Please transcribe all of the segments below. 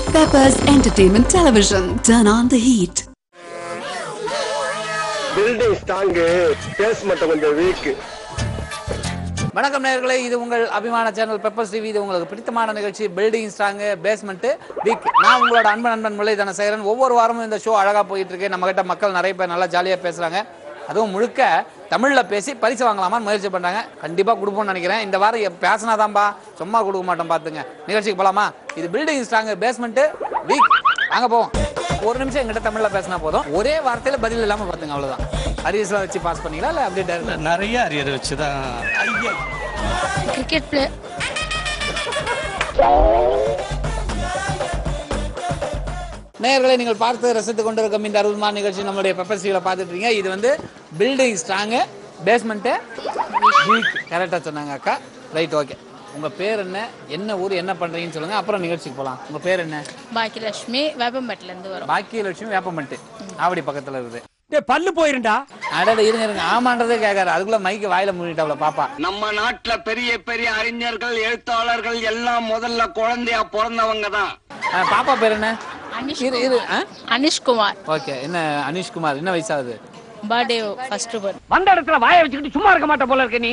Peppers Entertainment Television. Turn on the heat. Building strong basement கொஞ்சம் weak வணக்கம் நேயர்களே இது உங்கள் அபிமான சேனல் பெப்பர்ஸ் டிவி இது உங்களுக்கு பிடித்தமான நிகழ்ச்சி பில்டிங் ஸ்ட்ராங்கு பேஸ்மெண்ட்டு வீக் நான் உங்களோட அன்பன் நண்பன் முல்லை தானே செய்கிறேன் ஒவ்வொரு வாரமும் இந்த ஷோ அழகாக போயிட்டு இருக்கு நம்ம கிட்ட மக்கள் நிறைய பேர் நல்லா ஜாலியாக பேசுகிறாங்க அதுவும் முழுக்க தமிழில் பேசி பரிசு வாங்கலாமான்னு முயற்சி பண்ணுறாங்க கண்டிப்பாக கொடுப்போம்னு நினைக்கிறேன் இந்த வாரம் எப் பேசினாதான்பா சும்மா கொடுக்க மாட்டோம் பார்த்துங்க நிகழ்ச்சிக்கு போகலாமா இது பில்டிங் ஸ்ட்ராங்கு பேஸ்மெண்ட்டு வீக் வாங்க போவோம் ஒரு நிமிஷம் எங்கிட்ட தமிழில் பேசினா போதும் ஒரே வார்த்தையில் பதில் இல்லாமல் பார்த்துங்க அவ்வளோதான் அரியர்ஸ்லாம் வச்சு பாஸ் பண்ணீங்களா இல்லை அப்படியே direct- நிறைய அரியர் வச்சு தான் கிரிக்கெட் பிளே நேயர்களை நீங்கள் பார்த்து ரசித்துக் கொண்டிருக்கும் இந்த அற்புதமான நிகழ்ச்சி நம்மளுடைய பெப்பர் சீவில் பார்த்துட்டு இருக்கீங்க இது வந்து பில்டிங் ஸ்ட்ராங்கு பேஸ்மெண்ட்டு வீக் கரெக்டாக சொன்னாங்க அக்கா ரைட் ஓகே உங்கள் பேர் என்ன என்ன ஊர் என்ன பண்ணுறீங்கன்னு சொல்லுங்கள் அப்புறம் நிகழ்ச்சிக்கு போகலாம் உங்கள் பேர் என்ன பாக்கியலட்சுமி வேப்பம்பட்டில இருந்து வரும் பாக்கியலட்சுமி வேப்பமட்டு ஆவடி பக்கத்தில் இருக்குது பல்லு போயிருண்டா அடட இருங்க இருங்க ஆமான்றதே கேட்காரு அதுக்குள்ள மைக்கு வாயில மூடிட்டாப்ல பாப்பா நம்ம நாட்டுல பெரிய பெரிய அறிஞர்கள் எழுத்தாளர்கள் எல்லாம் முதல்ல குழந்தையா பிறந்தவங்க தான் ஆ, பாப்பா பேர் என்ன அனிஷ் இரு இரு ஆ அனிஷ்குமார் ஓகே என்ன அனிஷ்குமார் என்ன வயசாகுது பர்த்டே ஃபர்ஸ்ட் பர்த் வந்த இடத்துல வாயை வச்சுக்கிட்டு சும்மா இருக்க மாட்ட போல இருக்க நீ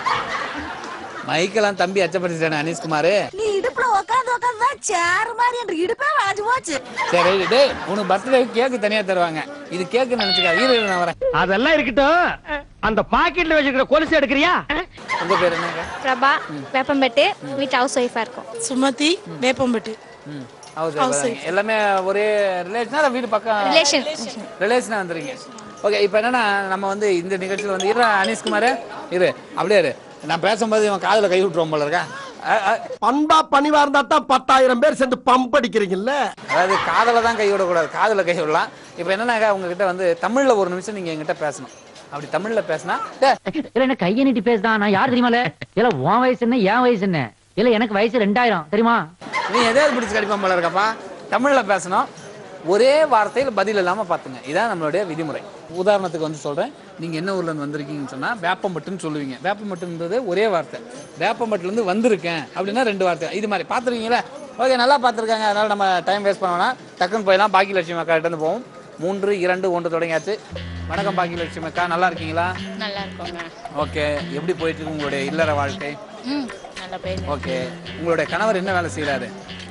மைக்கெல்லாம் தம்பி அச்சப்படுத்திட்டானே அனிஷ்குமார் நீ இடுப்புல உட்காந்து உட்காந்து தான் சேர் மாதிரி என்று இடுப்பே வளைஞ்சு போச்சு சரி ரைட் டேய் உனக்கு பர்த்டே கேக்கு தனியா தருவாங்க இது கேக்கு நினைச்சுக்காது இரு இரு, நான் வரேன் அதெல்லாம் இருக்கட்டும் அந்த பாக்கெட்ல வச்சிருக்கிற கொலுசு எடுக்கிறியா உங்க பேர் என்னங்க பிரபா வேப்பம்பட்டு வீட்டு ஹவுஸ் ஒய்ஃபாக இருக்கும் சுமதி வேப்பம்பட்டு ம் ஹவுஸ் ஒய்ஃப் எல்லாமே ஒரே ரிலேஷனா இல்ல வீடு பக்கம் ரிலேஷன் ரிலேஷனா வந்துருங்க ஓகே இப்போ என்னன்னா நம்ம வந்து இந்த நிகழ்ச்சியில் வந்து இரு அனிஷ்குமார் இரு அப்படியே இரு நான் பேசும்போது இவன் காதுல கை விட்டுருவோம் போல இருக்கா அ- அ- பண்பா பணிவா இருந்தா தான் பத்தாயிரம் பேர் சேர்ந்து பம்ப் அடிக்கிறீங்கல்ல அதாவது காதல தான் கை விடக்கூடாது காதுல கை விடலாம் இப்போ என்னன்னாக்கா உங்ககிட்ட வந்து தமிழ்ல ஒரு நிமிஷம் நீங்க என்கிட்ட பேசணும் அப்படி தமிழ்ல பேசினா டேய், இல்ல என்ன கைய நீட்டி பேசுதான் நான் யார் தெரியுமால இல்ல உன் வயசு என்ன என் வயசு என்ன இல்ல எனக்கு வயசு ரெண்டாயிரம் தெரியுமா நீ எதாவது பிடிச்சி கடிப்பான் போல இருக்கப்பா தமிழ்ல பேசணும் ஒரே வார்த்தையில் பதில் இல்லாம பாத்துங்க இதான் நம்மளுடைய விதிமுறை உதாரணத்துக்கு வந்து சொல்றேன் நீங்க என்ன ஊர்ல இருந்து வந்திருக்கீங்கன்னு சொன்னா வேப்பம்பட்டுன்னு சொல்லுவீங்க வேப்பம்பட்டுன்றது ஒரே வார்த்தை வேப்பம்பட்டுல இருந்து வந்திருக்கேன் அப்படின்னா ரெண்டு வார்த்தை இது மாதிரி பாத்துருக்கீங்களா ஓகே நல்லா பார்த்துருக்காங்க அதனால நம்ம டைம் வேஸ்ட் பண்ணோம்னா டக்குன்னு போயிடலாம் பாக்கியலட்சுமி அக்கா கிட்ட இருந்து போவோம் மூன்று இரண்டு ஒன்று தொடங்கியாச்சு வணக்கம் பாக்கியலட்சுமி அக்கா நல்லா இருக்கீங்களா நல்லா இருக்குங்க ஓகே எப்படி போயிட்டு இருக்கு உங்களுடைய இல்லற வாழ்க்கை ம் நல்ல பேர் ஓகே உங்களுடைய கணவர் என்ன வேலை செய்யறாரு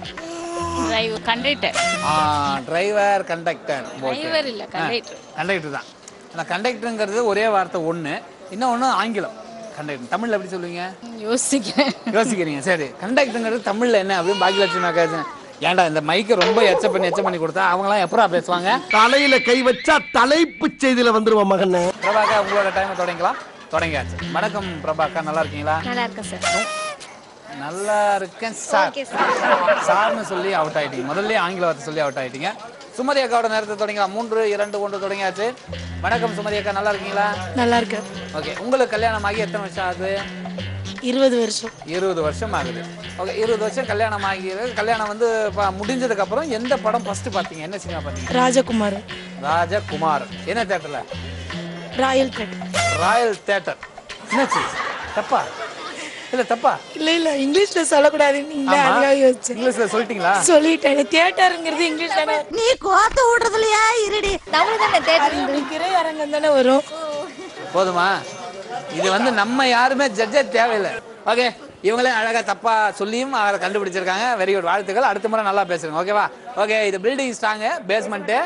drive conductor driver conductor driver இல்ல கண்டக்டர் கண்டக்டர் தான் ஆனால் கண்டக்டருங்கிறது ஒரே வார்த்தை ஒன்று இன்னொன்று ஆங்கிலம் கண்டக்டர் தமிழில் எப்படி சொல்லுவீங்க யோசிக்கிறேன் யோசிக்கிறீங்க சரி கண்டக்டருங்கிறது தமிழில் என்ன அப்படின்னு பாக்கியலட்சுமி அக்கா ஏன்டா இந்த மைக்கை ரொம்ப எச்ச பண்ணி எச்ச பண்ணி கொடுத்தா அவங்களாம் எப்படா பேசுவாங்க தலையில கை வச்சா தலைப்பு செய்தியில வந்துருவான் மகனே பிரபாக்கா உங்களோட டைமை தொடங்கிக்கலாம் தொடங்கியாச்சு வணக்கம் பிரபாக்கா நல்லா இருக்கீங்களா நல்லா இருக்கேன் சார் நல்லா இருக்கேன் சார் ஓகே சார் சார்னு சொல்லி அவுட் ஆயிட்டீங்க முதல்ல ஆங்கில வார்த்தை சொல்லி அவுட் ஆயிட்டீங்க சுமதி அக்காவோட நேரத்தை தொடங்கலாம் மூன்று இரண்டு ஒன்று தொடங்கியாச்சு வணக்கம் சுமதி அக்கா நல்லா இருக்கீங்களா நல்லா இருக்கு ஓகே உங்களுக்கு கல்யாணம் ஆகி எத்தனை வருஷம் ஆகுது இருபது வருஷம் இருபது வருஷம் ஆகுது ஓகே இருபது வருஷம் கல்யாணம் ஆகி கல்யாணம் வந்து இப்போ முடிஞ்சதுக்கு அப்புறம் எந்த படம் ஃபர்ஸ்ட் பார்த்தீங்க என்ன சினிமா பார்த்தீங்க ராஜகுமார் ராஜகுமார் என்ன தேட்டர்ல ராயல் கட் ராயல் தேட்டர் என்னாச்சு தப்பா இல்ல தப்பா இல்ல இல்ல இங்கிலீஷ்ல சொல்லக்கூடாது நீங்க ஆமா. அதுக்காக யோசிச்சேன் இங்கிலீஷ்ல சொல்லிட்டீங்களா சொல்லிட்டேன் தியேட்டருங்கிறது இங்கிலீஷ் தானே நீ கோத்த விடுறதுலையா இருடி தமிழ் தானே தேட்டர் திரை அரங்கம் தானே வரும் போதுமா இது வந்து நம்ம யாருமே ஜட்ஜே தேவையில்லை ஓகே இவங்களே அழகா தப்பா சொல்லியும் அவரை கண்டுபிடிச்சிருக்காங்க வெரி குட் வாழ்த்துக்கள் அடுத்த முறை நல்லா பேசுங்க ஓகேவா ஓகே இது பில்டிங் ஸ்ட்ராங்கு பேஸ்மெண்ட்டு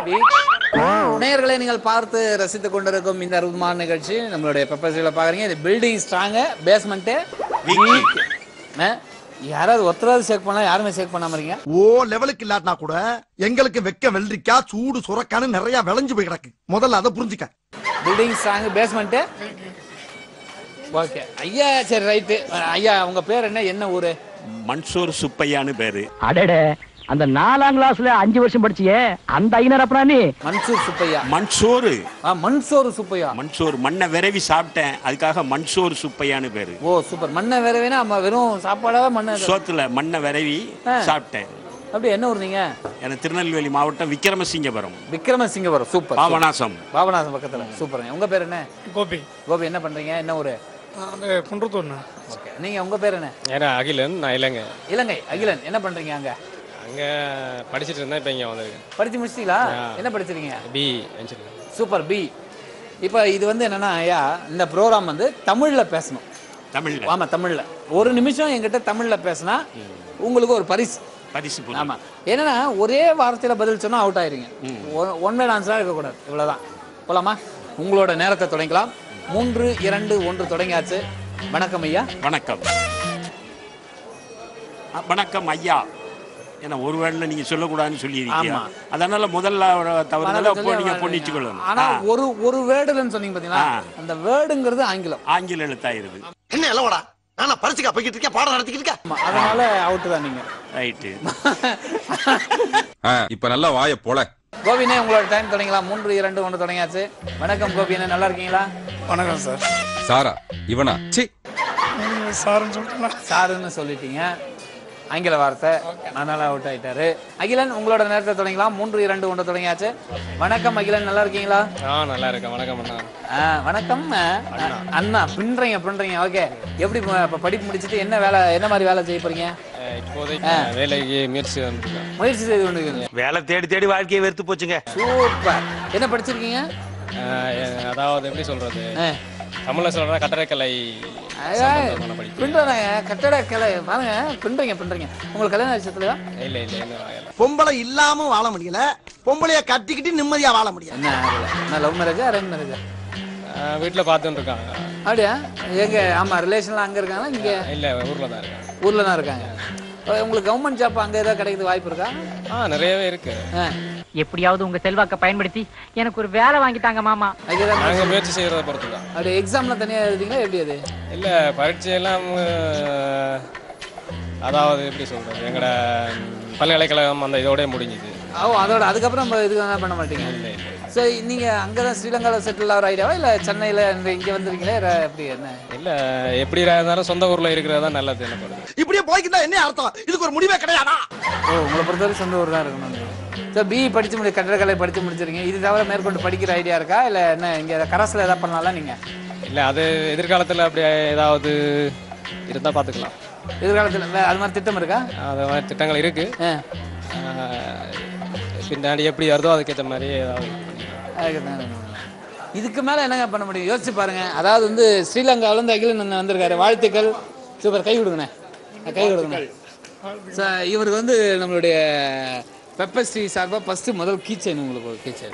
நேயர்களை நீங்கள் பார்த்து ரசித்துக் கொண்டிருக்கும் இந்த அற்புதமான நிகழ்ச்சி நம்மளுடைய பெப்பர்ஸில் பார்க்குறீங்க இது பில்டிங் ஸ்ட்ராங்கு பேஸ்மெண்ட்டு யாராவது ஒருத்தராவது செக் பண்ணலாம் யாருமே செக் பண்ணாம இருக்கீங்க ஓ லெவலுக்கு இல்லாட்டினா கூட எங்களுக்கு வெக்க வெள்ளரிக்கா சூடு சுரக்கான்னு நிறைய விளைஞ்சு போய் கிடக்கு முதல்ல அதை புரிஞ்சுக்க பில்டிங் ஸ்ட்ராங்கு பேஸ்மெண்ட்டு ஓகே ஐயா சரி ரைட்டு ஐயா உங்க பேர் என்ன என்ன ஊரு மன்சூர் சுப்பையான்னு பேரு அடட அந்த நாலாம் கிளாஸ்ல அஞ்சு வருஷம் படிச்சியே அந்த ஐநர் அப்பனா நீ மன்சூர் சுப்பையா மன்சோறு ஆ மன்சோறு சுப்பையா மன்சோர் மண்ணை விரவி சாப்பிட்டேன் அதுக்காக மன்சோர் சுப்பையான்னு பேரு ஓ சூப்பர் மண்ணை வேற வேணா நம்ம வெறும் சாப்பாடாவே மண்ணை சோத்துல மண்ணை விரவி சாப்பிட்டேன் அப்படி என்ன ஊர் நீங்க எனக்கு திருநெல்வேலி மாவட்டம் விக்ரமசிங்கபுரம் விக்ரமசிங்கபுரம் சூப்பர் பாபநாசம் பாபநாசம் பக்கத்துல சூப்பருங்க உங்க பேர் என்ன கோபி கோபி என்ன பண்றீங்க என்ன ஊரு குன்றத்தூர்ண்ணா ஓகே நீங்க உங்க பேர் என்ன ஏன்னா அகிலன் நான் இல்லைங்க இலங்கை அகிலன் என்ன பண்றீங்க அங்க அங்க படிச்சிட்டு இருந்தேன் இப்போ இங்க வந்திருக்கேன் படிச்சு முடிச்சிட்டீங்களா ஆ. என்ன படிச்சிருக்கீங்க பி வச்சிருக்கேன் சூப்பர் பி இப்போ இது வந்து என்னன்னா ஐயா இந்த ப்ரோக்ராம் வந்து தமிழ்ல பேசணும் தமிழ்ல ஆமா தமிழ்ல ஒரு நிமிஷம் என்கிட்ட தமிழ்ல பேசினா உங்களுக்கு ஒரு பரிசு பரிசு பொருள். ஆமா என்னன்னா ஒரே வார்த்தையில பதில் சொன்னா அவுட் ஆயிருங்க ஒன் வேர்ட் ஆன்சரா இருக்கக்கூடாது இவ்வளவுதான் போலாமா உங்களோட நேரத்தை தொடங்கலாம் மூன்று இரண்டு ஒன்று தொடங்கியாச்சு வணக்கம் ஐயா வணக்கம் அ, வணக்கம் ஐயா ஏன்னா ஒரு வேளை நீங்க சொல்லக்கூடாதுன்னு சொல்லியிருக்கீங்க ஆமா. அதனால முதல்ல தவறுதல வணக்கம் அப்போ சொல்லி நீங்க அவன் பொன்னிச்சு கொள்ளணும் ஆனா ஆ, ஒரு ஒரு வேர்டுலன்னு சொன்னீங்க பாத்தீங்களா ஆ. அந்த வேர்டுங்கிறது ஆங்கிலம் ஆங்கில எழுத்தாயிருது என்ன எல்லவடா நானா பரிசுக்கா போய்கிட்டு இருக்கேன் பாடம் நடத்திக்கிட்டு இருக்கேன் ஆமா, அதனால அவுட் தான் நீங்க ரைட்டு இப்ப நல்லா வாய போல கோபினே உங்களோட டைம் தொடங்கலாம் மூன்று இரண்டு ஒன்று தொடங்கியாச்சு வணக்கம் கோபினே நல்லா இருக்கீங்களா வணக்கம் சார் சாரா இவனா சி சார்னு சொல்லிட்டுலாம் சாருன்னு சொல்லிட்டீங்க ஆங்கில வார்த்தை அதனால அவுட் ஆயிட்டாரு அகிலன் உங்களோட நேரத்தை தொடங்கலாம் மூன்று இரண்டு ஒன்று தொடங்கியாச்சு வணக்கம் அகிலன் நல்லா இருக்கீங்களா ஆ நல்லா இருக்கேன் வணக்கம் அண்ணா ஆ, வணக்கம் ஆ, அண்ணா பின்றீங்க பின்றீங்க ஓகே எப்படி ம- இப்ப படிப்பு முடிச்சிட்டு என்ன வேலை என்ன மாதிரி வேலை செய்ய போறீங்க அஹ் இப்போதைக்கு வேலைக்கு முயற்சி வந்துருக்கேன் முயற்சி செய்து கொண்டு இருக்கீங்க வேலை தேடி தேடி வாழ்க்கையை வெறுத்து போச்சுங்க சூப்பர் என்ன படிச்சிருக்கீங்க அஹ் எ- அதாவது எப்படி சொல்றது ஆ. தமிழ்ல சொல்றா கட்டடக்கலை சம்பந்தமான படிப்பு பின்றதாங்க கட்டட கலை பாருங்க பின்றீங்க பின்றீங்க உங்களுக்கு கல்யாண விஷயத்துலயா இல்ல இல்ல என்ன ஆகல. பொம்பளை இல்லாம வாழ முடியல பொம்பளைய கட்டிக்கிட்டு நிம்மதியா வாழ முடியல என்ன ஆகல என்ன லவ் மேரேஜா அரேஞ்ச் மேரேஜா அஹ் வீட்டுல பார்த்துட்டு இருக்காங்க அப்படியா எங்க ஆமா ரிலேஷன்லாம் அங்க இருக்காங்களா இங்க இல்ல ஊர்ல தான் இருக்காங்க ஊர்ல தான் இருக்காங்க அஹ் உங்களுக்கு கவர்மெண்ட் ஜாப் அங்க ஏதாவது கிடைக்கிறது வாய்ப்பு இருக்கா ஆ நிறையவே இருக்கு ஆ. எப்படியாவது உங்க செல்வாக்க பயன்படுத்தி எனக்கு ஒரு வேலை வாங்கிட்டாங்க மாமா அதுக்கு ஏதாவது நாங்க முயற்சி செய்யறத பொறுத்து தான் அப்படி எக்ஸாம்ல தனியா எழுதிங்களா எப்படி அது இல்ல பரீட்சை எல்லாம் அஹ், அதாவது எப்படி சொல்றது எங்கட ம், பல்கலைக்கழகம் அந்த இதோட முடிஞ்சுது ஓ அதோட அதுக்கப்புறம் நம்ம இதுக்கு என்ன பண்ண மாட்டீங்க ஸோ நீங்க அங்கதான் ஸ்ரீலங்காவில் செட்டில் ஆகிற ஐடியாவா இல்ல சென்னையில இந்த இங்க வந்திருக்கீங்களா இல்ல எப்படி என்ன இல்ல எப்படி இருந்தாலும் சொந்த ஊர்ல இருக்கிறது தான் நல்லது என்ன பண்ணுறது இப்படியே போய்க்கிட்டா என்ன அர்த்தம் இதுக்கு ஒரு முடிவே கிடையாதா ஓ உங்களை பொறுத்தவரை சொந்த ஊர் தான் இருக்கணும் ஸோ பிஇ படிச்சு முடி கட்டடக்கலை படிச்சு முடிச்சிருக்கீங்க இது தவிர மேற்கொண்டு படிக்கிற ஐடியா இருக்கா இல்ல என்ன இங்க கரஸ்ல ஏதாவது பண்ணலாம்ல நீங்க இல்ல அது எதிர்காலத்துல அப்படி ஏதாவது இருந்தா பாத்துக்கலாம் எதிர்காலத்துல வே- அது மாதிரி திட்டம் இருக்கா அது மாதிரி திட்டங்கள் இருக்கு ஆ. ஆஹ், பின்னாடி எப்படி வருதோ அதுக்கேற்ற மாதிரி ஏதாவது அதுக்கு தான் இதுக்கு மேல என்னங்க பண்ண முடியும் யோசிச்சு பாருங்க அதாவது வந்து ஸ்ரீலங்காவில இருந்து அகிலன் அண்ணன் வந்திருக்காரு வாழ்த்துக்கள் சூப்பர் கை கொடுங்கண்ணே கை கொடுங்க சார் இவருக்கு வந்து நம்மளுடைய பெப்பர் ஸ்ரீ சார்பாக ஃபர்ஸ்ட் முதல் கீச்சைன் உங்களுக்கு ஒரு கீச்சைன்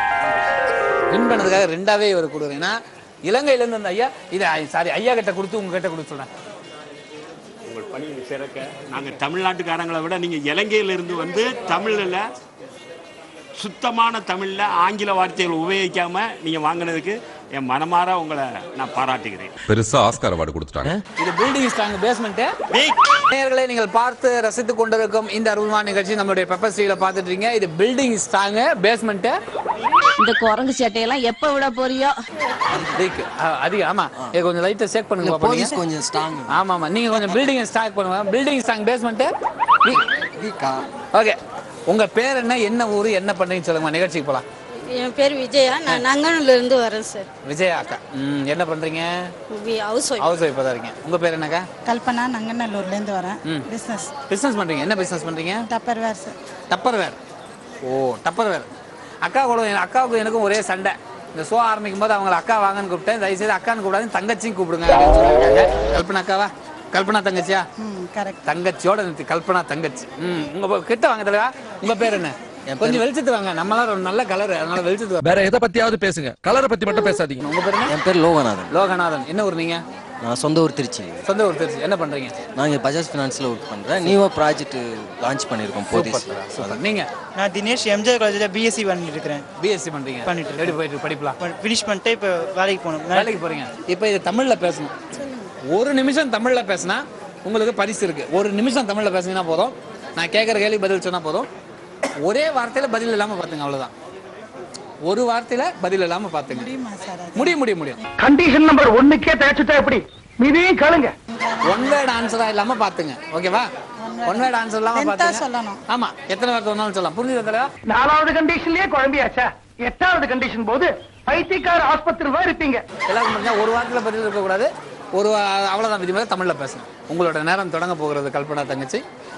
வின் பண்ணதுக்காக ரெண்டாவே இவர் கொடுக்குறேன் ஏன்னா இலங்கையிலேருந்து அந்த ஐயா இது சாரி ஐயா கிட்ட கொடுத்து உங்ககிட்ட கொடுத்து சொல்றேன் உங்கள் பணியில் சிறக்க நாங்கள் தமிழ்நாட்டுக்காரங்களை விட நீங்கள் இலங்கையிலிருந்து வந்து தமிழில் சுத்தமான தமிழில் ஆங்கில வார்த்தைகள் உபயோகிக்காம நீங்கள் வாங்கினதுக்கு என் மனமார உங்களை நான் பாராட்டுகிறேன் பெருசா ஆஸ்கார் அவார்டு கொடுத்துட்டாங்க இது பில்டிங் ஸ்ட்ராங் பேஸ்மெண்ட் நேயர்களை நீங்கள் பார்த்து ரசித்துக் கொண்டிருக்கும் இந்த அருள்மான நிகழ்ச்சி நம்மளுடைய பெப்பர் ஸ்ரீல பார்த்துட்டு இருக்கீங்க இது பில்டிங் ஸ்ட்ராங் பேஸ்மெண்ட் இந்த குரங்கு சட்டையெல்லாம் எப்ப விட போறியோ அதிகம் ஆமா இது கொஞ்சம் லைட்டா செக் பண்ணுங்க பாப்போம் நீங்க. கொஞ்சம் ஸ்ட்ராங் ஆமா ஆமா நீங்க கொஞ்சம் பில்டிங் ஸ்டார்ட் பண்ணுங்க பில்டிங் ஸ்ட்ராங் பேஸ்மெண்ட் ஓகே உங்க பேர் என்ன என்ன ஊரு என்ன பண்றீங்கன்னு சொல்லுங்க நிகழ்ச்சிக்கு போலாம் என் பேர் விஜயா நான் நங்கனூர்ல இருந்து வரேன் சார் விஜயா அக்கா ம் என்ன பண்றீங்க ஹவுஸ் ஒய்ஃப் ஹவுஸ் ஒய்ஃபா தான் இருக்கீங்க உங்க பேர் என்னக்கா கல்பனா நங்கநல்லூர்ல இருந்து வரேன் ம். பிசினஸ் பிசினஸ் பண்றீங்க என்ன பிசினஸ் பண்றீங்க Tupperware sir Tupperware oh Tupperware அக்கா கூட என் அக்காவுக்கும் எனக்கும் ஒரே சண்டை இந்த ஷோ ஆரம்பிக்கும் போது அவங்கள அக்கா வாங்கன்னு கூப்பிட்டேன் தயவுசெய்து அக்கான்னு கூப்பிடாது தங்கச்சியும் கூப்பிடுங்க அப்படின்னு சொல்லியிருக்காங்க கல்பனா அக்காவா கல்பனா தங்கச்சியா ம் கரெக்ட் தங்கச்சியோட நிறுத்தி கல்பனா தங்கச்சி ம் உங்க ப- கிட்ட வாங்க தலைவா உங்க பேர் என்ன கொஞ்சம் வெளிச்சத்து வாங்க நம்மளாம் ஒரு நல்ல கலர் அதனால வெளிச்சத்து வாங்க. வேற எதை பத்தியாவது பேசுங்க கலரை பத்தி மட்டும் பேசாதீங்க உங்க பேர் என்ன என் பேர் லோகநாதன் லோகநாதன் என்ன ஊர் நீங்க நான் சொந்த ஊர் திருச்சி சொந்த ஊர் திருச்சி என்ன பண்றீங்க நான் இங்கே பஜாஜ் ஃபினான்ஸில் ஒர்க் பண்ணுறேன் நியூவாக ப்ராஜெக்ட் லான்ச் பண்ணியிருக்கோம் போதீஸ் சூப்பர் நீங்க நான் தினேஷ் எம்ஜிஆர் காலேஜில் பிஎஸ்சி பண்ணிட்டு இருக்கிறேன் பிஎஸ்சி பண்றீங்க பண்ணிட்டு எப்படி போயிட்டு படிக்கலாம் ஃபினிஷ் பண்ணிட்டு இப்போ வேலைக்கு போகணும் வேலைக்கு போறீங்க இப்போ இது தமிழ்ல பேசணும் ஒரு நிமிஷம் தமிழ்ல பேசினா உங்களுக்கு பரிசு இருக்கு ஒரு நிமிஷம் தமிழ்ல பேசுனீங்கன்னா போதும் நான் கேட்குற கேள்வி பதில் சொன்னா போதும் ஒரே வார்த்தையில பதில் இல்லாம பாத்துங்க அவ்வளவுதான் ஒரு வார்த்தையில பதில் இல்லாம பாத்துங்க முடியும் முடியும் முடியும் கண்டிஷன் நம்பர் ஒன்னுக்கே தயாரிச்சுட்டா எப்படி மீதியும் கேளுங்க ஒன் வேர்ட் ஆன்சரா இல்லாம பாத்துங்க ஓகேவா ஒன் வேர்ட் ஆன்சர் இல்லாம Length ஆ பாத்துங்க சொல்லணும். ஆமா எத்தனை வார்த்தை வேணாலும் சொல்லலாம் புரிஞ்சுது தலைவா நாலாவது கண்டிஷன்லயே குழம்பியாச்சா எட்டாவது கண்டிஷன் போது பைத்தியக்கார ஆஸ்பத்திரியில் தான் இருப்பீங்க எல்லாருக்கும் முடிஞ்சா ஒரு வாரத்தில் பதில் இருக்கக்கூடாது ஒரு வா- அவ்வளவுதான் விதிமுறை தமிழ்ல பேசணும் உங்களோட நேரம் தொடங்க போகிறது கல்பனா தங்கச்சி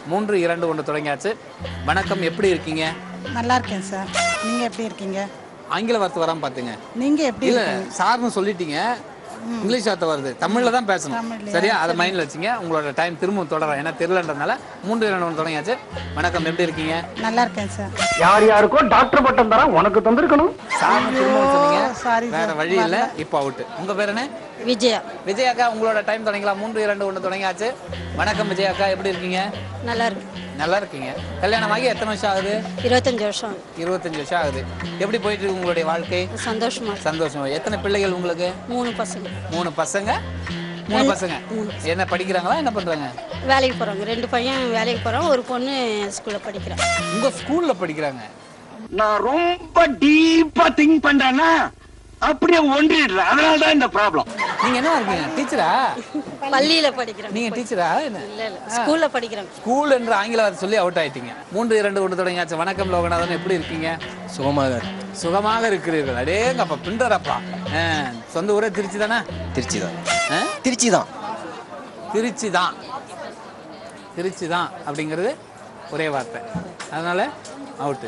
மூன்று இரண்டு ஒன்று தொடங்கியாச்சு வணக்கம் எப்படி இருக்கீங்க நல்லா இருக்கேன் சார் நீங்க எப்படி இருக்கீங்க ஆங்கில வார்த்தை வராம பாத்துங்க நீங்க எப்படி இல்ல இருக்கீங்க சார்னு சொல்லிட்டீங்க இங்கிலீஷ் வார்த்தை வருது தமிழ்ல தான் பேசணும் தமிழ்லயா? சரியா அதை மைண்ட்ல வச்சுங்க உங்களோட டைம் திரும்பவும் தொடரும் ஏன்னா தெரியலன்றதுனால மூன்று இரண்டு ஒன்று தொடங்கியாச்சு வணக்கம் எப்படி இருக்கீங்க நல்லா இருக்கேன் சார் யார் யாருக்கோ டாக்டர் பட்டம் தரான் உனக்கு தந்திருக்கணும் சார்னு திரும்பவும் சொன்னீங்க சாரி வேற சார் வழி இல்ல இப்போ அவுட் உங்க பேர் என்ன விஜயா விஜயாக்கா உங்களோட டைம் தொடங்கலாம் மூன்று இரண்டு ஒன்று தொடங்கியாச்சு வணக்கம் விஜயாக்கா எப்படி இருக்கீங்க நல்லா இருக்கு நல்லா இருக்கீங்க கல்யாணமாகி எத்தனை வருஷம் ஆகுது இருபத்தஞ்சு வருஷம் இருபத்தஞ்சு வருஷம் ஆகுது எப்படி போயிட்டு இருக்கு உங்களுடைய வாழ்க்கை சந்தோஷமா இருக்கு. சந்தோஷமா எத்தனை பிள்ளைகள் உங்களுக்கு மூணு பசங்க மூணு பசங்க மூணு பசங்க என்ன படிக்கிறாங்களா என்ன பண்றாங்க வேலைக்கு போறாங்க ரெண்டு பையன் வேலைக்கு போறான் ஒரு பொண்ணு ஸ்கூல்ல படிக்கிறான் உங்க ஸ்கூல்ல படிக்கிறாங்க நான் ரொம்ப டீப்பா திங்க் பண்றேன்னா அப்படியே ஒன்றிடுறேன் அதனால தான் இந்த ப்ராப்ளம் நீங்க என்ன இருக்கீங்க டீச்சரா பள்ளியில படிக்கிறாங்க நீங்க டீச்சரா என்ன இல்ல இல்ல ஸ்கூல்ல படிக்கிறாங்க ஸ்கூல் என்று ஆங்கில வார்த்தை சொல்லி அவுட் ஆயிட்டீங்க மூன்று இரண்டு ஒன்று தொடங்கியாச்சு வணக்கம் லோகநாதன் எப்படி இருக்கீங்க சுகமாக சுகமாக இருக்கிறீர்கள் அடேங்கப்பா பின்றரப்பா ஆ, சொந்த ஊரே திருச்சி தானே திருச்சி தான் ஆ? திருச்சி தான் திருச்சி தான் திருச்சி தான் அப்படிங்கிறது ஒரே வார்த்தை அதனால அவுட்டு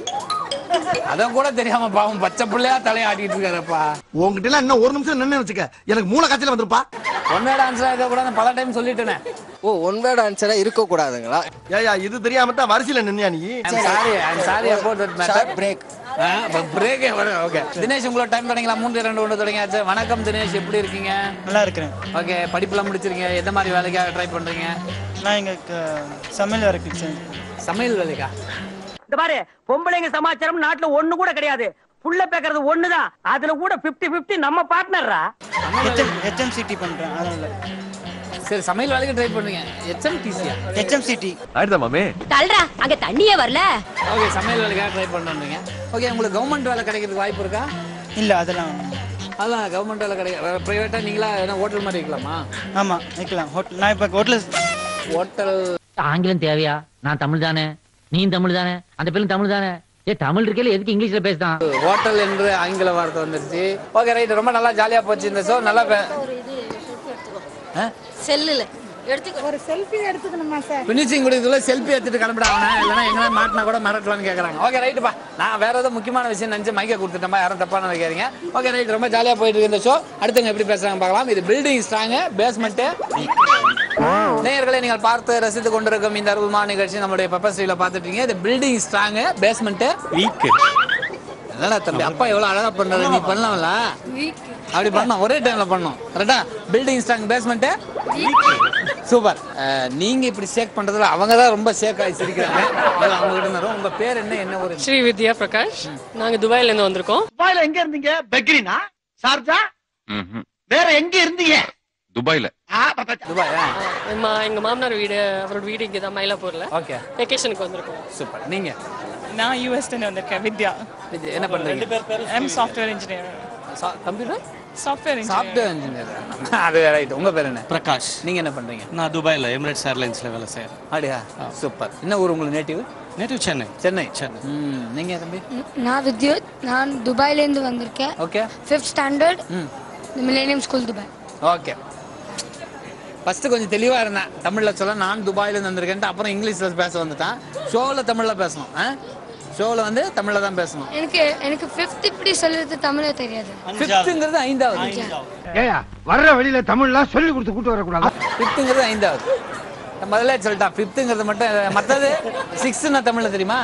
அதான் கூட தெரியாம பாவம் பச்சை பிள்ளையா தலையை ஆட்டிட்டு இருக்காருப்பா உங்ககிட்ட எல்லாம் இன்னும் ஒரு நிமிஷம் நின்னு வச்சுக்க எனக்கு மூளை காய்ச்சல வந்திருப்பா ஒன்னோட ஆன்சரா இருக்க கூட பல டைம் சொல்லிட்டேனே ஓ ஒன் வேர்ட் ஆன்சரா இருக்கக்கூடாதுங்களா ஏயா இது தெரியாம தான் வரிசையில நின்னியா நீ sorry sorry about that matter break break okay Dinesh உங்களோட டைம் தொடங்கலாம் மூன்று இரண்டு ஒன்று தொடங்கியாச்சு வணக்கம் தினேஷ் எப்படி இருக்கீங்க நல்லா இருக்கிறேன் ஓகே படிப்புலாம் முடிச்சிருக்கீங்க எந்த மாதிரி வேலைக்காக ட்ரை பண்றீங்க நான் இங்கே சமையல் வரைக்கும் சார் சமையல் வேலைக்கா இந்த பாரு பொம்பளைங்க சமாச்சாரம் நாட்டுல ஒண்ணு கூட கிடையாது புள்ள பேக்கறது ஒண்ணுதான் அதுல கூட 50 50 நம்ம பார்ட்னர்ரா ஹெச்எம் ஹெச்எம்சிடி பண்ணுறேன் அதனால சரி சமையல் வேலைக்கு ட்ரை பண்ணுங்க எச்எம்டிசியா ஹெச்எம்சிடி ஆயிடுதா மாமே தல்றா அங்க தண்ணியே வரல ஓகே சமையல் வேலைக்காக ட்ரை பண்ணுறீங்க ஓகே உங்களுக்கு கவர்மெண்ட் வேலை கிடைக்கிறதுக்கு வாய்ப்பு இருக்கா இல்லை அதெல்லாம் வேணாம். அதான் கவர்மெண்ட் வேலை கிடைக்க ப்ரைவேட்டாக நீங்களா என்ன ஹோட்டல் மாதிரி இருக்கலாமா ஆமா வைக்கலாம் ஹோட்டல் நான் இப்போ ஹோட்டல் ஹோட்டல் ஆங்கிலம் தேவையா நான் தமிழ் தானே நீ தமிழ் தானே அந்த பேரும் தமிழ் தானே ஏ தமிழ் இருக்கல எதுக்கு இங்கிலீஷ்ல பேசுதான் ஹோட்டல் என்று ஆங்கில வார்த்தை வந்துருச்சு ஓகே ரைட் ரொம்ப நல்லா ஜாலியாக போச்சு இந்த ஷோ நல்லா பே- ஒரு இது செல்ஃபி எடுத்துக்கோ ஆ? செல்லுல எடுத்துக்கோ ஒரு செல்ஃபி எடுத்துக்கணுமா சார் ஃபினிஷிங் கொடுக்குறதுல செல்ஃபி எடுத்துட்டு கிளம்பிடாங்க இல்லைன்னா எங்கன்னா மாட்டினா கூட மிரட்டலாம்னு கேட்குறாங்க ஓகே ரைட்டுப்பா நான் வேற ஏதோ முக்கியமான விஷயம் நினச்சி மைக்கை கொடுத்துட்டேன்ப்பா யாரும் தப்பா நினைக்காதீங்க ஓகே ரைட் ரொம்ப ஜாலியாக போயிட்டு இருக்கு இந்த ஷோ அடுத்தவங்க எப்படி பேசுறாங்க பார்க்கலாம் இது பில்டிங் ஸ்ட்ராங்கு பேஸ்மெண்ட்டு நேயர்களை நீங்கள் பார்த்து ரசித்து கொண்டிருக்கும் இந்த அற்புதமான நிகழ்ச்சி நம்மளுடைய பெப்பர் ஸ்ட்ரீல பார்த்துட்டு இருக்கீங்க இது பில்டிங் ஸ்ட்ராங்கு பேஸ்மெண்ட்டு வீக்கு என்னடா தம்பி அப்பா எவ்வளவு அழகா பண்றாரு நீ பண்ணலாம்ல அப்படி பண்ணோம் ஒரே டைம்ல பண்ணோம் கரெக்டா பில்டிங் ஸ்ட்ராங் பேஸ்மெண்ட் சூப்பர் நீங்க இப்படி ஷேக் பண்றதுல அவங்க தான் ரொம்ப ஷேக் ஆகி சிரிக்கிறாங்க முதல்ல அவங்க கிட்ட இருந்து வரும். உங்க பேர் என்ன என்ன ஒரு ஸ்ரீ வித்யா பிரகாஷ் நாங்க துபாயில இருந்து வந்திருக்கோம் துபாயில எங்க இருந்தீங்க பெக்ரினா ஷார்ஜா வேற எங்க இருந்தீங்க துபாயில துபாய் மா- எங்க மாமனார் வீடு அவரோட வீடு இங்க தான் மயிலாப்பூர்ல ஓகே வெக்கேஷனுக்கு வந்திருக்கோம் சூப்பர் நீங்க நான் யூஎஸ்ல வந்திருக்கேன் வித்யா இது என்ன பண்றீங்க um software engineer computer software software engineer அது ரைட் உங்க பேர் என்ன பிரகாஷ் நீங்க என்ன பண்றீங்க நான் துபாயில எமிரேட்ஸ் ஏர்லைன்ஸ்ல வேலை செய்யறேன் அப்படியா சூப்பர் என்ன ஊர் உங்களுக்கு நேட்டிவ் நேட்டிவ் சென்னை சென்னை சென்னை ம் நீங்க தம்பி நான் வித்யுத் நான் துபாயிலேருந்து வந்திருக்கேன் ஓகே ஃபிஃப்த் ஸ்டாண்டர்ட் ம் millennium school Dubai okay first கொஞ்சம் தெளிவா இருந்தேன் தமிழ்ல சொல்ல நான் துபாயில இருந்து வந்திருக்கேன்ட்டு அப்புறம் இங்கிலீஷ்ல பேச வந்துட்டான் ஷோல தமிழ்ல பேசணும் ஆ ஷோல வந்து தமிழ்ல தான் பேசணும் எனக்கு எனக்கு ஃபிஃப்த் இப்படி சொல்றது தமிழே தெரியாது ஃபிஃப்த்துங்கிறது ஐந்தாவது ஏயா வர்ற வழியில தமிழ்லாம் சொல்லி கொடுத்து கூட்டு வரக்கூடாது ஃபிஃப்த்துங்கிறது ஐந்தாவது நான் முதல்ல சொல்லிட்டான் ஃபிஃப்த்துங்கிறது மட்டும் மற்றது சிக்ஸ்த்னா தமிழ்ல தெரியுமா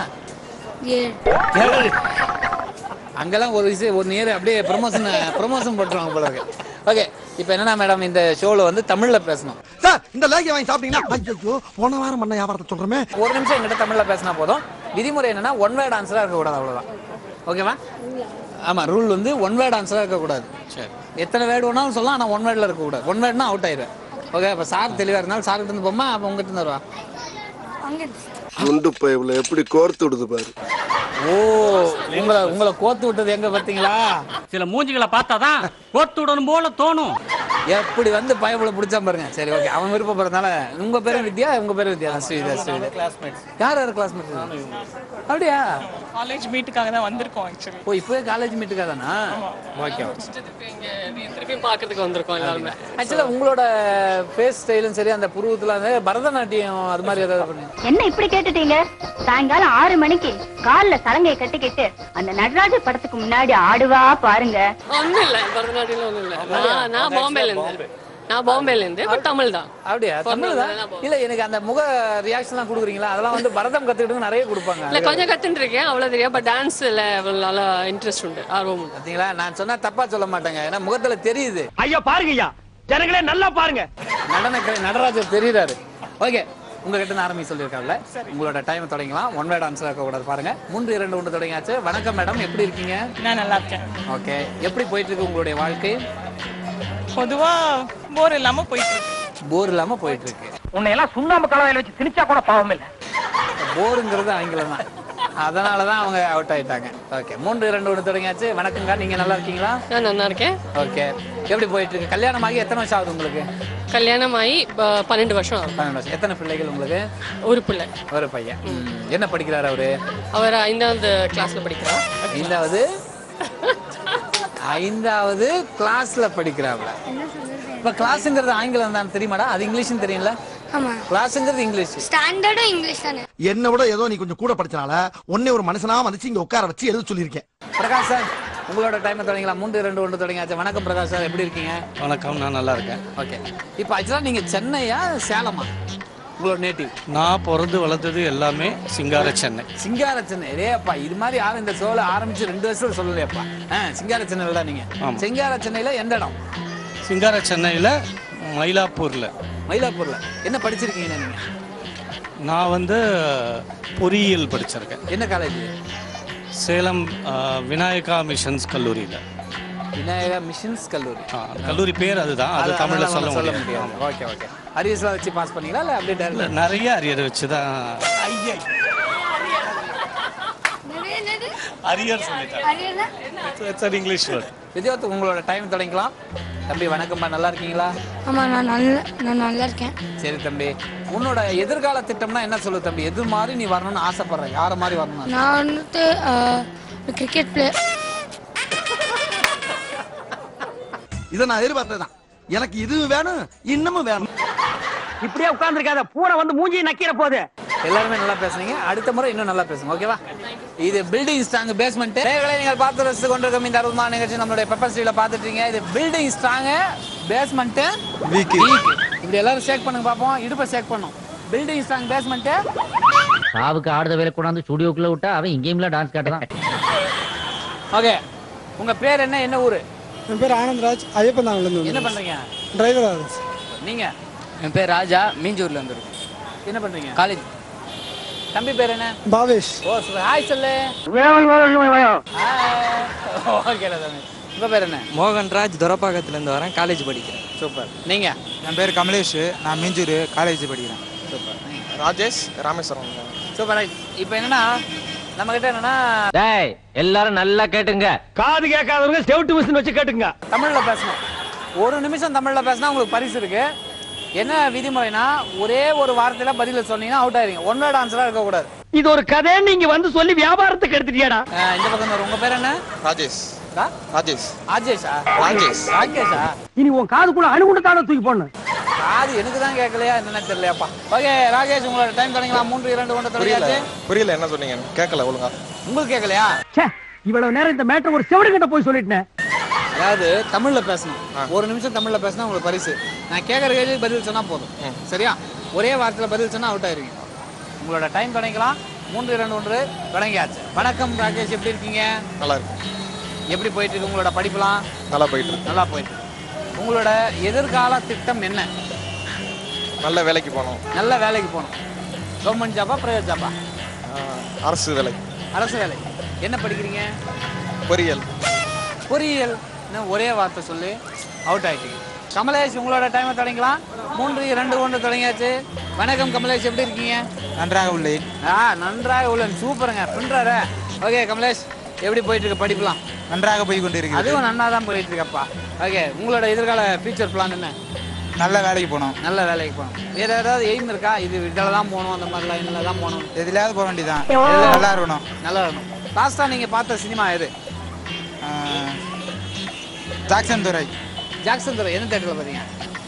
ஏழு அங்கெல்லாம் ஒரு விஷயம் ஒரு நேரம் அப்படியே ப்ரொமோஷன் ப்ரொமோஷன் போட்டுருவாங்க போல இருக்கு ஓகே இப்போ என்னன்னா மேடம் இந்த ஷோல வந்து தமிழ்ல பேசணும் சார் இந்த லேகிய வாங்கி சாப்பிட்டீங்கன்னா ஐயோ போன வாரம் பண்ண வியாபாரத்தை சொல்றமே ஒரு நிமிஷம் எங்கிட்ட தமிழ்ல பேசினா போதும் விதிமுறை என்னன்னா ஒன் வேர்ட் ஆன்சரா இருக்கக்கூடாது அவ்வளவுதான் ஓகேவா ஆமா ரூல் வந்து ஒன் வேர்ட் ஆன்சரா இருக்கக்கூடாது சரி எத்தனை வேர்டு வேணாலும் சொல்லலாம் ஆனால் ஒன் வேர்டில் இருக்கக்கூடாது ஒன் வேர்ட்னா அவுட் ஆயிடுவேன் ஓகே அப்போ சார் தெளிவாக இருந்தாலும் சார்கிட்ட இருந்து போமா அப்போ உங்ககிட்ட இருந்து வருவா அங்கே குண்டு பைப்ல எப்படி கோர்த்து விடுது பாரு ஓ உங்களை உங்களை கோத்து விட்டது எங்க பார்த்தீங்களா சில மூஞ்சிகளை பார்த்தாதான் கோத்து விடணும் போல தோணும் எப்படி வந்து பயப்புல பிடிச்சா பாருங்க சரி ஓகே அவன் விருப்பப்படுறதுனால உங்க பேரும் வித்யா உங்க பேரும் வித்யா ஸ்ரீவித்யா ஸ்ரீவித்யா கிளாஸ்மேட்ஸ் யார் யார் கிளாஸ்மேட் அப்படியா காலேஜ் மீட்டுக்காக தான் வந்திருக்கோம் ஆக்சுவலி ஓ இப்போவே காலேஜ் மீட்டுக்காக தானா ஓகே திருப்பியும் பார்க்கறதுக்கு வந்திருக்கோம் எல்லாருமே ஆக்சுவலாக உங்களோட ஃபேஸ் ஸ்டைலும் சரி அந்த புருவத்தில் அந்த பரதநாட்டியம் அது மாதிரி ஏதாவது பண்ணுங்க என்ன இப்படி கேட்டுட்டீங்க சாயங்காலம் ஆறு மணிக்கு கால்ல சலங்கையை கட்டிக்கிட்டு அந்த நடராஜ படத்துக்கு முன்னாடி ஆடுவா பாருங்க ஒண்ணும் இல்ல பரதநாட்டியம் ஒண்ணும் இல்ல நான் நான் பாம்பேல இருந்து நான் பாம்பேல இருந்து பட் தமிழ் தான் அப்படியா தமிழ் தான் இல்ல எனக்கு அந்த முக ரியாக்ஷன்லாம் கொடுக்குறீங்களா அதெல்லாம் வந்து பரதம் கத்துக்கிட்டு நிறைய கொடுப்பாங்க இல்ல கொஞ்சம் கத்துட்டு இருக்கேன் அவ்வளவு தெரியும் பட் டான்ஸ்ல நல்லா இன்ட்ரெஸ்ட் உண்டு ஆர்வம் உண்டு பாத்தீங்களா நான் சொன்னா தப்பா சொல்ல மாட்டேங்க ஏன்னா முகத்துல தெரியுது ஐயா பாருங்க ஐயா ஜனங்களே நல்லா பாருங்க நடன கலை நடராஜர் தெரியுறாரு ஓகே உங்ககிட்ட நான் ஆரம்பி சொல்லியிருக்காங்கல்ல உங்களோட டைம் தொடங்கலாம் ஒன் வேர்ட் ஆன்சர் இருக்க கூடாது பாருங்க மூன்று இரண்டு ஒன்று தொடங்கியாச்சு வணக்கம் மேடம் எப்படி இருக்கீங்க நான் நல்லா இருக்கேன் ஓகே எப்படி போயிட்டு இருக்கு உங்களுடைய வாழ்க்கை பொதுவா போர் இல்லாம போயிட்டு இருக்கு போர் இல்லாம போயிட்டு இருக்கு உன்னை எல்லாம் சுண்ணாம்பு கலவையில வச்சு திணிச்சா கூட பாவம் இல்ல போருங்கிறது ஆங்கிலம் தான் அதனால தான் அவங்க அவுட் ஆயிட்டாங்க ஓகே மூன்று இரண்டு ஒன்று தொடங்கியாச்சு வணக்கங்க நீங்க நல்லா இருக்கீங்களா நான் நல்லா இருக்கேன் ஓகே எப்படி போயிட்டு இருக்கு கல்யாணம் ஆகி எத்தனை வருஷம் ஆகுது உங்களுக்கு கல்யாணம் ஆகி ப- பன்னெண்டு வருஷம் ஆகும் பன்னெண்டு வருஷம் எத்தனை பிள்ளைகள் உங்களுக்கு ஒரு பிள்ளை ஒரு பையன் ம். என்ன படிக்கிறாரு அவரு அவர் ஐந்தாவது கிளாஸ்ல படிக்கிறார் ஐந்தாவது ஐந்தாவது கிளாஸ்ல படிக்கிறாப்ல இப்ப கிளாஸ்ங்கிறது ஆங்கிலம் தான் தெரியுமாடா அது இங்கிலீஷ்னு தெரியும்ல ஆமா கிளாஸ்ங்கிறது இங்கிலீஷ் ஸ்டாண்டர்டும் இங்கிலீஷ் தானே என்னை விட ஏதோ நீ கொஞ்சம் கூட படிச்சனால உன்னை ஒரு மனுஷனா வந்துச்சு இங்க உட்கார வச்சு எழுத சொல்லியிருக்கேன் பிரகாஷ் சார் உங்களோட டைம் தொடங்கிங்களா மூன்று ரெண்டு ஒன்று தொடங்கியாச்சு வணக்கம் பிரகாஷ் சார் எப்படி இருக்கீங்க வணக்கம் நான் நல்லா இருக்கேன் ஓகே இப்போ ஆக்சுவலாக நீங்க சென்னையா சேலமா உங்களோட நேட்டிவ் நான் பிறந்து வளர்ந்தது எல்லாமே சிங்கார சென்னை சிங்கார சென்னை ரேப்பா இது மாதிரி யாரும் இந்த ஷோல ஆரம்பிச்சு ரெண்டு வருஷம் சொல்லலையாப்பா ஆ சிங்கார சென்னையில தான் நீங்க ஆமா. சிங்கார சென்னையில எந்த இடம் சிங்கார சென்னையில் மயிலாப்பூரில் மயிலாப்பூர்ல என்ன படிச்சிருக்கீங்க நீங்க நான் வந்து பொறியியல் படிச்சிருக்கேன் என்ன காலேஜ் சேலம் ஆ, விநாயகா மிஷன்ஸ் கல்லூரியில் விநாயகா மிஷன்ஸ் கல்லூரி கல்லூரி பேர் அதுதான் அது அது- தமிழில் அதனால சொல்ல நம்ம முடியாது ஓகே ஓகே அரியர்ஸ்லாம் வச்சு பாஸ் பண்ணீங்களா இல்லை அப்படியே இல்ல, டேரக்ட் நிறைய அரியர் வச்சு தான் அரியர் சொல்லிட்டேன் இங்கிலீஷ் வேர்ட் விஜயத் உங்களோட டைம் தொடங்கிக்கலாம் தம்பி வணக்கம்ப்பா நல்லா இருக்கீங்களா ஆமா நான் நல்ல நான் நல்லா இருக்கேன் சரி தம்பி உன்னோட எதிர்கால திட்டம்னா என்ன சொல்லு தம்பி எது மாதிரி நீ வரணும்னு ஆசைப்படுற யார மாதிரி வரணும் நான் வந்துட்டு கிரிக்கெட் பிளேயர் இதை நான் எதிர்பார்த்ததுதான் எனக்கு இது வேணும் இன்னமும் வேணும் இப்படியே உட்கார்ந்துருக்காத பூனை வந்து மூஞ்சி நக்கிற போது எல்லாருமே நல்லா பேசுனீங்க அடுத்த முறை இன்னும் நல்லா பேசுங்க ஓகேவா இது பில்டிங் ஸ்ட்ராங் பேஸ்மெண்ட் நேர்களை நீங்கள் பார்த்து ரசித்து கொண்டிருக்கும் இந்த அற்புதமான நிகழ்ச்சி நம்மளுடைய பெப்பர் ஸ்ட்ரீட்ல பார்த்துட்டு இருக்கீங்க இது பில்டிங் ஸ்ட்ராங் பேஸ்மெண்ட் வீக் இப்படி எல்லாரும் ஷேக் பண்ணுங்க பார்ப்போம் இடுப்பை ஷேக் பண்ணும் பில்டிங் ஸ்ட்ராங் பேஸ்மெண்ட் சாவுக்கு ஆடுத வேலை கொண்டாந்து ஸ்டுடியோக்குள்ள விட்டா அவன் இங்கேயும்ல டான்ஸ் காட்டுறான் ஓகே உங்க பேர் என்ன என்ன ஊரு என் பேர் ஆனந்த்ராஜ் ஐயப்பன் தாங்கலேருந்து என்ன பண்றீங்க டிரைவர் நீங்க என் பேர் ராஜா மீஞ்சூர்ல வந்துருக்கு என்ன பண்றீங்க காலேஜ் தம்பி பேர் என்ன பாவேஷ் ஓ சூப்பர் ஹாய் சொல்லு ஓகே தம்பி உங்க பேர் என்ன மோகன்ராஜ் துரப்பாக்கத்துலேருந்து வரேன் காலேஜ் படிக்கிறேன் சூப்பர் நீங்க என் பேர் கமலேஷ் நான் மீஞ்சூர் காலேஜ் படிக்கிறேன் super Rajesh Rameswaram super right இப்போ என்னன்னா நம்ம கிட்ட என்னன்னா டேய் எல்லாரும் நல்லா கேட்டுங்க காது கேட்காதவங்க செவிட்டு மிஷின் வச்சு கேட்டுங்க தமிழ்ல பேசணும் ஒரு நிமிஷம் தமிழ்ல பேசினா உங்களுக்கு பரிசு இருக்கு என்ன விதிமுறைனா ஒரே ஒரு வார்த்தையில பதில சொன்னீங்கன்னா அவுட் ஆயிருங்க ஒன் வேர்ட் ஆன்சரா இருக்க கூடாது இது ஒரு கதை நீங்க வந்து சொல்லி வியாபாரத்துக்கு எடுத்துட்டியாடா அஹ் இந்த பக்கம் வரும். உங்க பேர் என்ன ராஜேஷ் ஆ? ராஜேஷ் ராஜேஷா ராஜேஷ். ராகேஷா இனி உன் காதுக்குள்ள அணுகுண்டு தானே தூக்கி போடணும் காது எனக்கு தான் கேட்கலையா என்னன்னு தெரியலையாப்பா ஓகே ராகேஷ் உங்களோட டைம் தொடங்கலாம் மூன்று இரண்டு ஒன்று தொடங்கியாச்சு புரியல என்ன சொன்னீங்க கேட்கல ஒழுங்கா உங்களுக்கு கேட்கலையா ச்சே இவ்வளவு நேரம் இந்த மேட்டர் ஒரு செவடு கிட்ட போய் சொல்லிட்டேன் அதாவது தமிழ்ல பேசணும் ஒரு நிமிஷம் தமிழ்ல பேசினா உங்களுக்கு பரிசு நான் கேட்கற கேள்விக்கு பதில் சொன்னா போதும் சரியா ஒரே வார்த்தையில பதில் சொன்னா அவுட் ஆயிருவீங்க உங்களோட டைம் தொடங்கிக்கலாம் மூன்று இரண்டு ஒன்று தொடங்கியாச்சு வணக்கம் ராகேஷ் எப்படி இருக்கீங்க நல்லா இருக்கு எப்படி போயிட்டு இருக்கு உங்களோட படிப்புலாம் நல்லா போயிட்டு இருக்கு நல்லா போயிட்டு இருக்கு. உங்களோட எதிர்கால திட்டம் என்ன நல்ல வேலைக்கு போகணும் நல்ல வேலைக்கு போகணும் கவர்மெண்ட் ஜாபா பிரைவேட் ஜாபா அரசு வேலை அரசு வேலை என்ன படிக்கிறீங்க பொறியியல் பொறியியல் இன்னும் ஒரே வார்த்தை சொல்லி அவுட் ஆயிட்டீங்க கமலேஷ் உங்களோட டைமை தொடங்கலாம் மூன்று இரண்டு ஒன்று தொடங்கியாச்சு வணக்கம் கமலேஷ் எப்படி இருக்கீங்க நன்றாக உள்ளேன் ஆ நன்றாக உள்ளன் சூப்பருங்க பின்றார ஓகே கமலேஷ் எப்படி போயிட்டு இருக்கு படிப்புலாம் நன்றாக போய் கொண்டிருக்கிறது அதுவும் நன்னா தான் போயிட்டு இருக்கப்பா ஓகே உங்களோட எதிர்கால ஃபியூச்சர் பிளான் என்ன நல்ல வேலைக்கு போகணும் நல்ல வேலைக்கு போகணும் வேற ஏதாவது எய்ம் இருக்கா இது இதில் தான் போகணும் அந்த மாதிரி லைனில் தான் போகணும் எதுலையாவது போக வேண்டியதான் எதுல? நல்லா இருக்கணும் நல்லா இருக்கணும் லாஸ்டா நீங்க பார்த்த சினிமா எது ஜாக்சன் துறை ஜாக்சன் துறை எந்த தேட்டர்ல பாத்தீங்க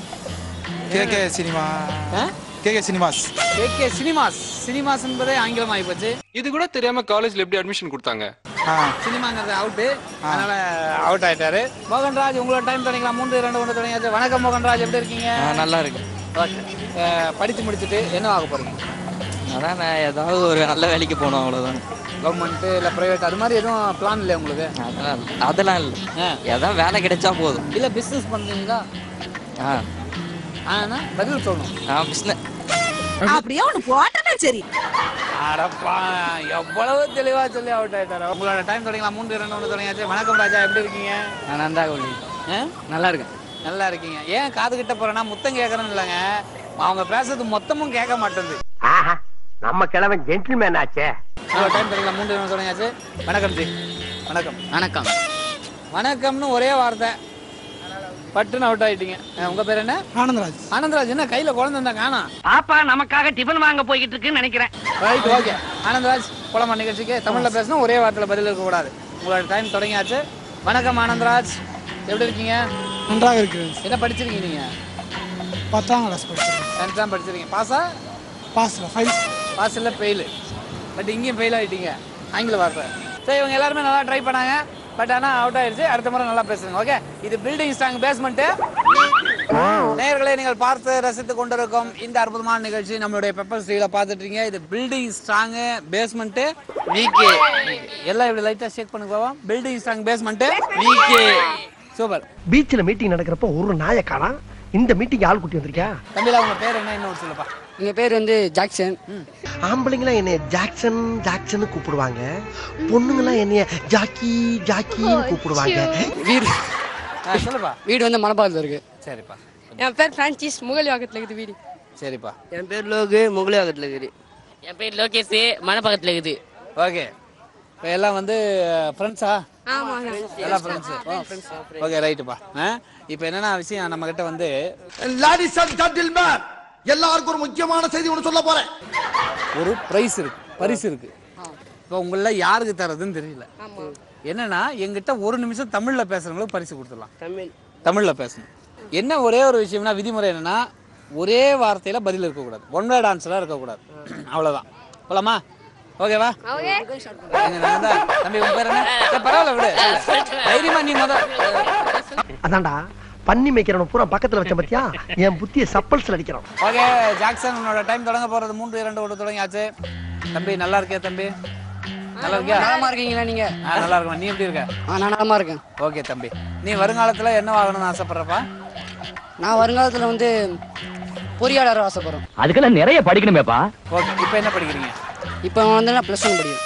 K K cinema K K cinemas K K cinemas cinemas என்பதே ஆங்கிலம் ஆகி போச்சு இது கூட தெரியாம காலேஜ்ல எப்படி அட்மிஷன் கொடுத்தாங்க சினிமாங்கிறது அவுட்டு அதனால அவுட் ஆயிட்டாரு மோகன்ராஜ் உங்களோட டைம் தொடங்கிக்கலாம் மூன்று இரண்டு ஒன்று தொடங்கியாச்சு வணக்கம் மோகன்ராஜ் எப்படி இருக்கீங்க நல்லா இருக்கு ஓகே படித்து முடிச்சுட்டு என்ன ஆக போறீங்க அதான் நான் ஏதாவது ஒரு நல்ல வேலைக்கு போகணும் அவ்வளோதான் கவர்மெண்ட் இல்ல பிரைவேட் அது மாதிரி எதுவும் பிளான் இல்லையா உங்களுக்கு அதெல்லாம் அதெல்லாம் இல்லை ஏதாவது வேலை கிடைச்சா போதும் இல்ல பிசினஸ் பண்றீங்களா ஆ ஆனா பதில் சொல்லணும் ஆ பிஸ்னஸ் அப்படியே ஒண்ணு போட்டனா சரி அடப்பா எவ்வளவு தெளிவா சொல்லி அவுட் ஆயிட்டாரு உங்களோட டைம் தொடங்கலாம் மூன்று இரண்டு ஒன்று தொடங்கியாச்சு வணக்கம் ராஜா எப்படி இருக்கீங்க நான் நந்தா கோழி ஆ? நல்லா இருக்கேன் நல்லா இருக்கீங்க ஏன் காது கிட்ட போறேன்னா முத்தம் கேட்கறேன்னு இல்லைங்க அவங்க பேசுறது மொத்தமும் கேட்க மாட்டேங்குது நம்ம கிழவன் ஜென்டில்மேன் ஆச்சே உங்களோட டைம் தொடங்கலாம் மூன்று இரண்டு தொடங்கியாச்சு வணக்கம் ஜி வணக்கம் வணக்கம் வணக்கம்னு ஒரே வார்த்தை பட்டுன்னு அவுட் ஆயிட்டீங்க ஆ, உங்க பேர் என்ன ஆனந்தராஜ் ஆனந்தராஜ் என்ன கையில குழந்தை இருந்தா காணா பாப்பா நமக்காக டிபன் வாங்க போய்கிட்டு இருக்குன்னு நினைக்கிறேன் ரைட் ஓகே ஆனந்தராஜ் போலாமா நிகழ்ச்சிக்கு தமிழ்ல பேசணும் ஒரே வார்த்தையில பதில் இருக்க கூடாது உங்களோட டைம் தொடங்கியாச்சு வணக்கம் ஆனந்தராஜ் எப்படி இருக்கீங்க நன்றாக இருக்கிறேன் என்ன படிச்சிருக்கீங்க நீங்க பத்தாம் கிளாஸ் படிச்சிருக்கேன் டென்த் தான் படிச்சிருக்கீங்க பாஸா பாஸ்ல ஃபைல் பாஸ் இல்லை ஃபெயிலு பட் இங்கேயும் ஃபெயில் ஆயிட்டீங்க ஆங்கில வார்த்தை சரி இவங்க எல்லாருமே நல்லா ட்ரை பண்ணாங்க பட் ஆனால் அவுட் ஆயிடுச்சு அடுத்த முறை நல்லா பேசுங்க ஓகே இது பில்டிங் ஸ்ட்ராங் பேஸ்மெண்ட்டு நேயர்களை நீங்கள் பார்த்து ரசித்து கொண்டிருக்கும் இந்த அற்புதமான நிகழ்ச்சி நம்மளுடைய பெப்பர் ஸ்ரீல பார்த்துட்டு இருக்கீங்க இது பில்டிங் ஸ்ட்ராங்கு பேஸ்மெண்ட்டு வீக்கு எல்லாம் இப்படி லைட்டாக ஷேக் பண்ணுங்க பாவா building strong basement weak super பீச்ல மீட்டிங் நடக்கிறப்ப ஒரு நாயை காணோம் இந்த மீட்டிங் ஆள் கூட்டி வந்திருக்கியா தம்பிலா உங்க பேர் என்ன இன்னும் சொல்லுப்பா எங்கள் பேர் வந்து ஜாக்சன் ஆம்பளைங்களாம் என்னைய ஜாக்சன் ஜாக்சன் கூப்பிடுவாங்க பொண்ணுங்களாம் என்னைய ஜாக்கி ஜாக்கின்னு கூப்பிடுவாங்க வீடு ஆ, சொல்லுப்பா வீடு வந்து மணப்பாக்கத்தில் இருக்கு சரிப்பா என் பேர் பிரான்சிஸ் முகலிவாக்கத்தில் இருக்குது வீடு சரிப்பா என் பேர் லோகு முகலிவாக்கத்தில் இருக்குது என் பேர் லோகேஷ் மணப்பக்கத்தில் இருக்குது ஓகே இப்போ எல்லாம் வந்து ஃப்ரெண்ட்ஸா ஆமா எல்லாம் ஃப்ரெண்ட்ஸ் ஓகே ரைட்டுப்பா இப்போ என்னன்னா விஷயம் நம்ம கிட்ட வந்து லேடிஸ் அண்ட் ஜென்டில்மேன் எல்லாருக்கும் ஒரு முக்கியமான செய்தி ஒன்று சொல்ல போறேன் ஒரு ப்ரைஸ் இருக்கு பரிசு இருக்கு இப்போ உங்கள யாருக்கு தரதுன்னு தெரியல என்னன்னா எங்கிட்ட ஒரு நிமிஷம் தமிழ்ல பேசுறவங்களுக்கு பரிசு கொடுத்துடலாம் தமிழ் தமிழ்ல பேசணும் என்ன ஒரே ஒரு விஷயம்னா விதிமுறை என்னன்னா ஒரே வார்த்தையில பதில் இருக்கக்கூடாது ஒன் வேர்ட் ஆன்சரா இருக்கக்கூடாது அவ்வளவுதான் போலாமா ஓகேவா எங்க நான் தான். தம்பி உன் பேர் என்ன சரி, பரவாயில்ல விடு தைரியமா நீ முத அதான்டா பண்ணி மேய்க்கிறவன பூரா பக்கத்துல வச்ச பத்தியா என் புத்திய சப்பல்ஸ்ல அடிக்கிறான் ஓகே ஜாக்சன் உன்னோட டைம் தொடங்க போறது மூன்று இரண்டு ஒன்று தொடங்கியாச்சு தம்பி நல்லா இருக்கியா தம்பி நல்லா இருக்கியா நலமா இருக்கீங்களா நீங்க ஆ நல்லா இருக்கும் நீ எப்படி இருக்க ஆ நான் நலமா இருக்கேன் ஓகே தம்பி நீ வருங்காலத்துல என்ன ஆகணும்னு ஆசைப்படுறப்பா நான் வருங்காலத்தில் வந்து பொறியாளர் ஆசைப்படுறேன் அதுக்கெல்லாம் நிறைய படிக்கணுமேப்பா ஓகே இப்போ என்ன படிக்கிறீங்க இப்போ வந்து நான் ப்ளஸ் ஒன் படிக்கிறேன்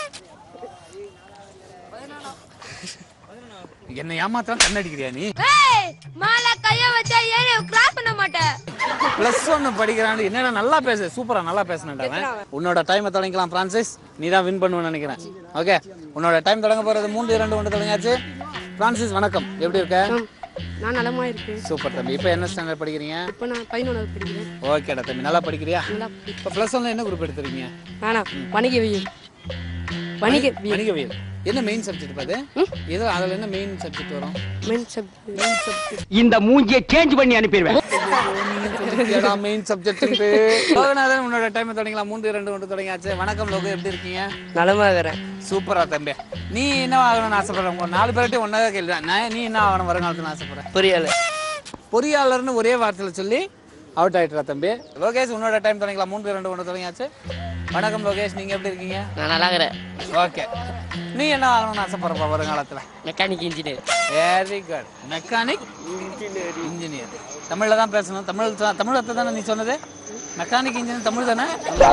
என்ன ஏமாத்தான் கண்ணடிக்கிறியா நீ ஏய் மேல கைய வச்சா ஏறி கிராஸ் பண்ண மாட்டேன் பிளஸ் ஒன்னு படிக்கிறான் என்னடா நல்லா பேசு சூப்பரா நல்லா பேசுனேன் உன்னோட டைமை தொடங்கிக்கலாம் பிரான்சிஸ் நீ தான் வின் பண்ணுவேன்னு நினைக்கிறேன் ஓகே உன்னோட டைம் தொடங்க போறது மூன்று இரண்டு ஒன்று தொடங்கியாச்சு பிரான்சிஸ் வணக்கம் எப்படி இருக்க நான் நலமா இருக்கேன் சூப்பர் தம்பி இப்போ என்ன ஸ்டாண்டர்ட் படிக்கிறீங்க இப்போ நான் பதினொன்றாவது படிக்கிறேன் ஓகேடா தம்பி நல்லா படிக்கிறியா நல்லா இப்போ ப்ளஸ் ஒன்ல என்ன குரூப் எடுத்துருக்கீங்க நானா வணிகவியல் வணிகவியல் வணிகவியல் என்ன மெயின் சப்ஜெக்ட் பாது ஏதோ அதில் என்ன மெயின் சப்ஜெக்ட் வரும் மெயின் சப்ஜெக்ட் மெயின் சப்ஜெக்ட் இந்த மூஞ்சியை சேஞ்ச் பண்ணி அனுப்பிடுவேன் மெயின் சப்ஜெக்ட் லோகநாதன் உன்னோட டைம் தொடங்கலாம் மூன்று இரண்டு ஒன்று தொடங்கியாச்சு வணக்கம் லோகு எப்படி இருக்கீங்க நலமா இருக்கிறேன் சூப்பரா தம்பி நீ என்ன ஆகணும்னு ஆசைப்படுற உங்க நாலு பேர்கிட்ட ஒன்னதே கேள்வி தான் நான் நீ என்ன ஆகணும் வருங்காலத்துல ஆசைப்படுற பொறியாளர் பொறியாளர்னு ஒரே வார்த்தையில சொல்லி அவுட் ஆயிட்டுறா தம்பி லோகேஷ் உன்னோட டைம் தொடங்கலாம் மூன்று இரண்டு ஒன்று தொடங்கியாச்சு வணக்கம் லோகேஷ் நீங்க எப்படி இருக்கீங்க நான் நல்லா இருக்கிறேன் ஓகே நீ என்ன ஆகணும்னு ஆசைப்படுறப்பா வருங்காலத்துல mechanic engineer very good mechanic engineer engineer தமிழ்ல தான் பேசணும் தமிழ் தான் தமிழ் அர்த்தம் தானே நீ சொன்னது மெக்கானிக் இன்ஜினியர் தமிழ் தானே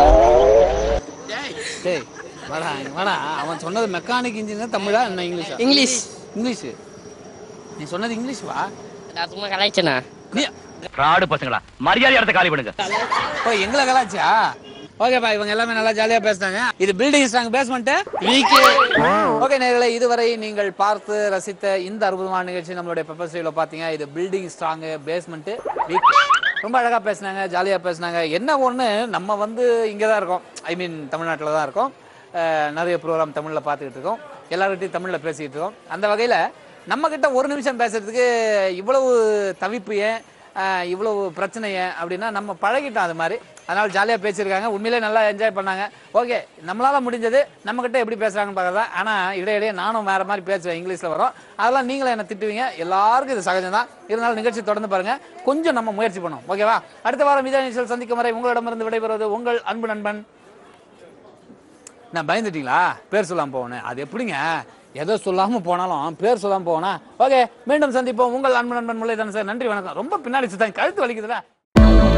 டேய் வாடா இங்க வாடா அவன் சொன்னது மெக்கானிக் இன்ஜினியர் தமிழா என்ன இங்கிலீஷா இங்கிலீஷ் இங்கிலீஷ் நீ சொன்னது இங்கிலீஷ் வா நான் சும்மா கலாய்ச்சேனா நீ ஃப்ராடு பசங்களா மரியாதை இடத்த காலி பண்ணுங்க ஓ எங்களை கலாச்சா ஓகேப்பா இவங்க எல்லாமே நல்லா ஜாலியா பேசுனாங்க இது building strong basement weak okay நேர்களே இதுவரை நீங்கள் பார்த்து ரசித்த இந்த அற்புதமான நிகழ்ச்சி நம்மளுடைய பெப்பர் ஸ்டீல பாத்தீங்க இது பில்டிங் ஸ்ட்ராங் பேஸ்மெண்ட் வீக் ரொம்ப அழகா பேசுனாங்க ஜாலியா பேசுனாங்க என்ன ஒண்ணு நம்ம வந்து இங்க தான் இருக்கோம் ஐ மீன் தமிழ்நாட்டில் தான் இருக்கோம் அஹ் நிறைய ப்ரோக்ராம் தமிழ்ல பார்த்துக்கிட்டு இருக்கோம் எல்லார்கிட்டையும் தமிழில் பேசிக்கிட்டு இருக்கோம் அந்த வகையில் நம்ம கிட்ட ஒரு நிமிஷம் பேசுறதுக்கு இவ்வளவு தவிப்பு ஏன் ஆஹ், இவ்வளவு பிரச்சனை ஏன் அப்படின்னா நம்ம பழகிட்டோம் அது மாதிரி அதனால ஜாலியாக பேசியிருக்காங்க உண்மையிலே நல்லா என்ஜாய் பண்ணாங்க ஓகே நம்மளால முடிஞ்சது நம்ம கிட்ட எப்படி பேசுறாங்கன்னு பார்க்கறதா ஆனால் இடையிடையே நானும் வேற மாதிரி பேசுவேன் இங்கிலீஷில் வரும் அதெல்லாம் நீங்களும் என்ன திட்டுவீங்க எல்லாருக்கும் இது சகஜம் தான் இருந்தாலும் நிகழ்ச்சி தொடர்ந்து பாருங்க கொஞ்சம் நம்ம முயற்சி பண்ணுவோம் ஓகேவா அடுத்த வாரம் இதே நிகழ்ச்சியில் சந்திக்கும் வரை உங்களிடமிருந்து விடைபெறுவது உங்கள் அன்பு நண்பன் நான் பயந்துட்டீங்களா பேர் சொல்லாம போகணும் அது எப்படிங்க எதோ சொல்லாம போனாலும் பேர் சொல்லாம போனா ஓகே மீண்டும் சந்திப்போம் உங்கள் அன்பு நண்பன் முல்லை சார் நன்றி வணக்கம் ரொம்ப பின்னாடி சுத்தாங்க கழுத்து வலிக்குதுல